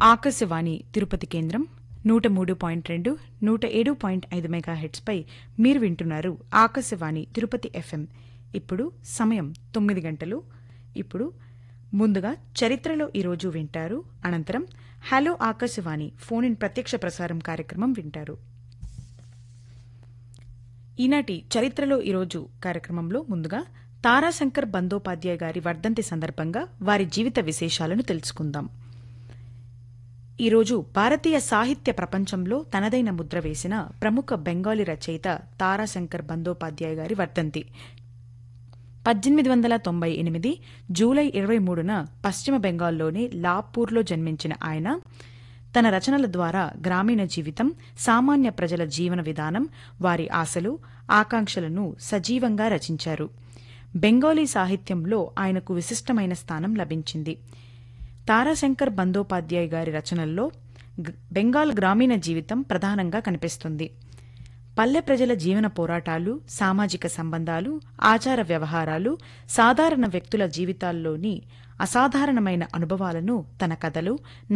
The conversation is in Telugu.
ఆకాశవాణి తిరుపతి కేంద్రం నూట మూడు పాయింట్ రెండు నూట ఏడు పాయింట్ ఐదు మెగాహెట్స్పై మీరు వింటున్నారు ఆకాశవాణి తిరుపతి ఎఫ్ఎం ఇప్పుడు సమయం తొమ్మిది గంటలు ఇప్పుడు ముందుగా చరిత్రలో ఈరోజు వింటారు అనంతరం హలో ఆకాశవాణి ఫోన్ ఇన్ ప్రత్యక్ష ప్రసారం కార్యక్రమం వింటారు ఈనాటి చరిత్రలో ఈరోజు కార్యక్రమంలో ముందుగా తారాశంకర్ బందోపాధ్యాయ గారి వర్ధంతి సందర్భంగా వారి జీవిత విశేషాలను తెలుసుకుందాం ఈరోజు భారతీయ సాహిత్య ప్రపంచంలో తనదైన ముద్ర వేసిన ప్రముఖ బెంగాలీ రచయిత తారాశంకర్ బందోపాధ్యాయ గారి వర్ధంతి పద్దెనిమిది వందల తొంభై ఎనిమిది జూలై ఇరవై మూడున పశ్చిమ బెంగాల్లోని లాప్పూర్లో జన్మించిన ఆయన తన రచనల ద్వారా గ్రామీణ జీవితం సామాన్య ప్రజల జీవన విధానం వారి ఆశలు ఆకాంక్షలను సజీవంగా రచించారు బెంగాలీ సాహిత్యంలో ఆయనకు విశిష్టమైన స్థానం లభించింది తారాశంకర్ బందోపాధ్యాయ్ గారి రచనల్లో గ- బెంగాల్ గ్రామీణ జీవితం ప్రధానంగా కనిపిస్తుంది పల్లె ప్రజల జీవన పోరాటాలు సామాజిక సంబంధాలు ఆచార వ్యవహారాలు సాధారణ వ్యక్తుల జీవితాల్లోని అసాధారణమైన అనుభవాలను తన కథలు